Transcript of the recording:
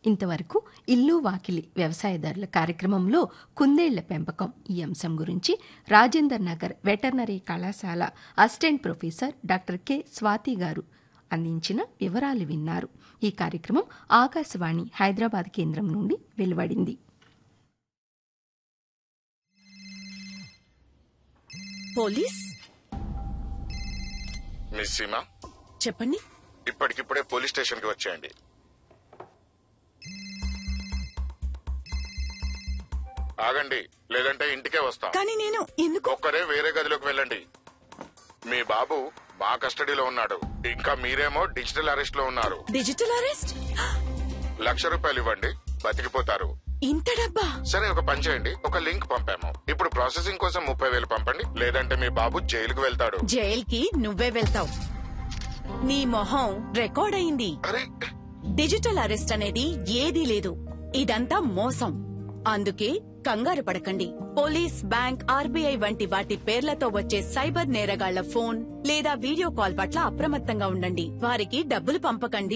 ఇంతవరకు ఇల్లు వాకిలి వ్యవసాయదారుల కార్యక్రమంలో కుందేళ్ల పెంపకం ఈ అంశం గురించి రాజేందర్ నగర్ వెటర్నరీ కళాశాల assistant professor doctor K Swathi గారు అందించిన వివరాలు విన్నారు ఈ కార్యక్రమం ఆకాశవాణి హైదరాబాద్ కేంద్రం నుండి వెలువడింది పోలీస్ మిస్ సీమా చెప్పండి ఇప్పటికిప్పుడే పోలీస్ స్టేషన్ కి వచ్చేయండి ఆగండి లేదంటే ఇంటికే వస్తాం కానీ నేను ఎందుకు ఒక్కరే వేరే గదిలోకి వెళ్ళండి మీ బాబు మా కస్టడీలో ఉన్నాడు ఇంకా మీరేమో డిజిటల్ అరెస్ట్ లో ఉన్నారు డిజిటల్ అరెస్ట్ లక్ష రూపాయలు ఇవ్వండి బతికిపోతారు ఇంత డబ్బా సరే ఒక పని చేయండి ఒక లింక్ పంపాము ఇప్పుడు ప్రాసెసింగ్ కోసం ముప్పై వేలు పంపండి లేదంటే మీ బాబు జైలుకు వెళ్తాడు జైల్కి నువ్వే వెళ్తావు నీ మొహం రికార్డ్ అయింది అరే డిజిటల్ అరెస్ట్ అనేది ఏదీ లేదు ఇదంతా మోసం అందుకే కంగారు పడకండి పోలీస్ బ్యాంక్ ఆర్బీఐ వంటి వాటి పేర్లతో వచ్చే సైబర్ నేరగాళ్ల ఫోన్ లేదా వీడియో కాల్ పట్ల అప్రమత్తంగా ఉండండి వారికి డబ్బులు పంపకండి